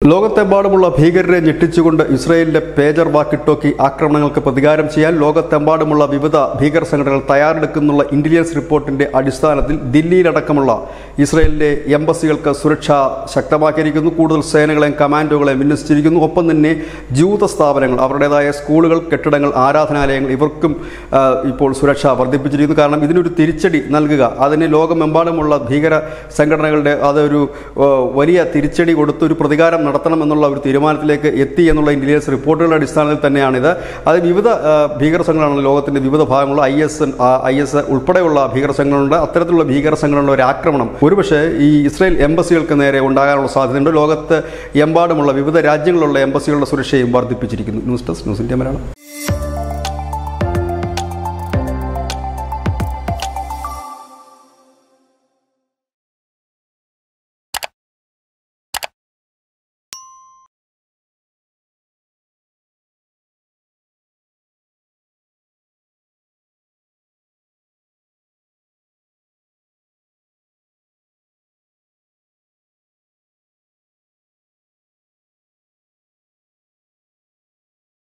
ലോകത്തെമ്പാടുമുള്ള ഭീകരരെ ഞെട്ടിച്ചുകൊണ്ട് ഇസ്രയേലിന്റെ പേജർ വാക്കി ടോക്കി ആക്രമണങ്ങൾക്ക് പ്രതികാരം ചെയ്യാൻ ലോകത്തെമ്പാടുമുള്ള വിവിധ ഭീകര സംഘടനകൾ തയ്യാറെടുക്കുന്നുള്ള ഇന്റലിജൻസ് റിപ്പോർട്ടിന്റെ അടിസ്ഥാനത്തിൽ ദില്ലിയിലടക്കമുള്ള ഇസ്രയേലിന്റെ എംബസികൾക്ക് സുരക്ഷ ശക്തമാക്കിയിരിക്കുന്നു കൂടുതൽ സേനകളെയും കമാൻഡോകളെയും വിന്യസിച്ചിരിക്കുന്നു ഒപ്പം തന്നെ ജൂത സ്ഥാപനങ്ങൾ അവരുടേതായ സ്കൂളുകൾ കെട്ടിടങ്ങൾ ആരാധനാലയങ്ങൾ ഇവർക്കും ആ, ഇപ്പോൾ സുരക്ഷ വർദ്ധിപ്പിച്ചിരിക്കുന്നു കാരണം ഇതിനൊരു തിരിച്ചടി നൽകുക അതിന് ലോകമെമ്പാടുമുള്ള ഭീകര സംഘടനകളുടെ അതൊരു ആ, വലിയ തിരിച്ചടി കൊടുത്ത് ഒരു പ്രതികാരം നടത്തണം എന്നുള്ള ഒരു തീരുമാനത്തിലേക്ക് എത്തി എന്നുള്ള ഇന്റലിജൻസ് റിപ്പോർട്ടുകളുടെ അടിസ്ഥാനത്തിൽ തന്നെയാണിത് അത് വിവിധ ആ, ഭീകര സംഘടനകൾ ലോകത്തിന്റെ വിവിധ ഭാഗങ്ങളുള്ള ഐ എസ് ഐ എസ് ഉൾപ്പെടെയുള്ള ഭീകര സംഘടനകളുണ്ട് അത്തരത്തിലുള്ള ഭീകര സംഘടനകളുടെ ഒരു ആക്രമണം ഒരുപക്ഷെ ഈ ഇസ്രായേൽ എംബസികൾക്ക് നേരെ ഉണ്ടാകാനുള്ള സാധ്യതയുണ്ട് ലോകത്ത് എമ്പാടുമുള്ള വിവിധ രാജ്യങ്ങളിലുള്ള എംബസികളുടെ സുരക്ഷയും വർദ്ധിപ്പിച്ചിരിക്കുന്നു news desk news India Malayalam